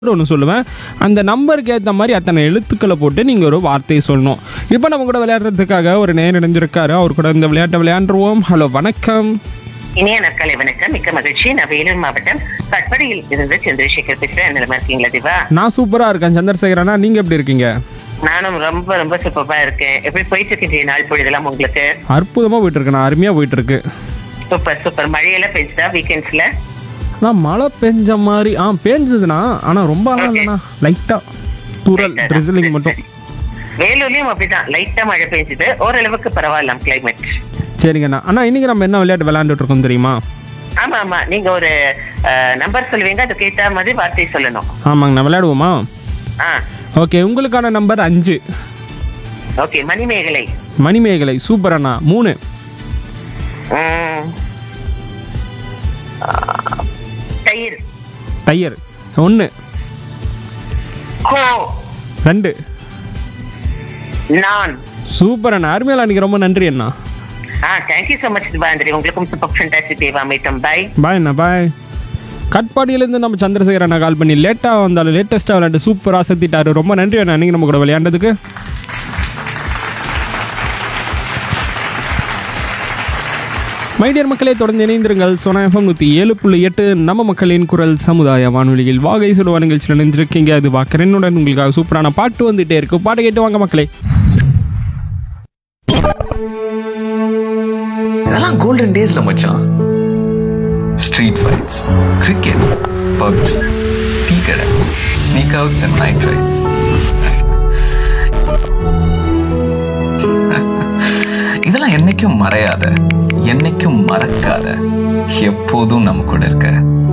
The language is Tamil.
ஒன்று சொல்லுவேன் அந்த நம்பருக்கு ஏற்ற மாதிரி அத்தனை எழுத்துக்களை போட்டு நீங்கள் ஒரு வார்த்தையை சொல்லணும் இப்போ நம்ம கூட விளையாடுறதுக்காக ஒரு நேர் இணைஞ்சிருக்காரு அவர் கூட இந்த விளையாட்டை விளையாண்டுருவோம் ஹலோ வணக்கம் இனிய நாட்களை வணக்கம் மிக்க மகிழ்ச்சி நான் வேலூர் மாவட்டம் கட்படியில் இருந்து சந்திரசேகர் பேசுறேன் நல்லா இருக்கீங்களா திவா நான் சூப்பராக இருக்கேன் சந்திரசேகரனா நீங்கள் எப்படி இருக்கீங்க நானும் ரொம்ப ரொம்ப சூப்பரா இருக்கேன் எப்படி போயிட்டு இருக்கின்ற நாள் பொழுதெல்லாம் உங்களுக்கு அற்புதமாக போயிட்டு இருக்கு நான் அருமையாக போயிட்டு இருக்கு சூப்பர் சூப்பர் மழையெல்லாம் பெய்ஞ்சுதா வீக்கெண்ட்ஸ்ல நான் மழை பெஞ்ச மாதிரி ஆ பேஞ்சதுண்ணா ஆனால் ரொம்ப நாள் இல்லைண்ணா லைட்டாக தூரல் ட்ரிசிலிங் மட்டும் வேலூர்லயும் அப்படிதான் லைட்டா மழை பெய்ஞ்சுது ஓரளவுக்கு பரவாயில்லாம் கிளைமேட் சரிங்கண்ணா அண்ணா இன்னைக்கு நம்ம என்ன விளையாட்டு விளையாண்டுட்டு இருக்கோம் தெரியுமா ஆமா ஆமா நீங்க ஒரு நம்பர் சொல்லுவீங்க அதுக்கு ஏத்த மாதிரி வார்த்தை சொல்லணும் ஆமாங்கண்ணா விளையாடுவோமா ஆ ஓகே உங்களுக்கான நம்பர் அஞ்சு ஓகே மணிமேகலை மணிமேகலை சூப்பர் அண்ணா மூணு உம், ஆ, தயிர் தையர் ஒன்று கோ ரெண்டு நான் சூப்பர் அண்ணா அருமையில அன்னைக்கு ரொம்ப நன்றி அண்ணா ஆ தேங்க்யூ ஸோ மச் திவாந்திரி உங்களுக்கும் சூப்பர் ஃபண்டாஸ்டிக் தேவா மீட்டம் பை பாய் அண்ணா பாய் கட்பாடியிலேருந்து நம்ம சந்திரசேகர் அண்ணா கால் பண்ணி லேட்டாக வந்தாலும் லேட்டஸ்ட்டாக விளையாண்டு சூப்பராக செத்திட்டாரு ரொம்ப நன்றி அண்ணா நீங்கள் நம்ம கூட விளையாண்டதுக்கு மைடியர் மக்களே தொடர்ந்து இணைந்திருங்கள் சோனா எஃப்எம் நூற்றி ஏழு புள்ளி எட்டு நம்ம மக்களின் குரல் சமுதாய வானொலியில் வாகை சொல்லுவா நிகழ்ச்சியில் இணைந்திருக்கீங்க அது வாக்கரனுடன் உங்களுக்காக சூப்பரான பாட்டு வந்துட்டே இருக்கு பாட்டு கேட்டு வாங்க மக்களே இதெல்லாம் கோல்டன் டேஸ்ல மச்சான் street fights cricket PUBG tea கடை sneak outs and night rides இதெல்லாம் என்னைக்கும் மறையாத என்னைக்கும் மறக்காத எப்போதும் நம்ம கூட இருக்க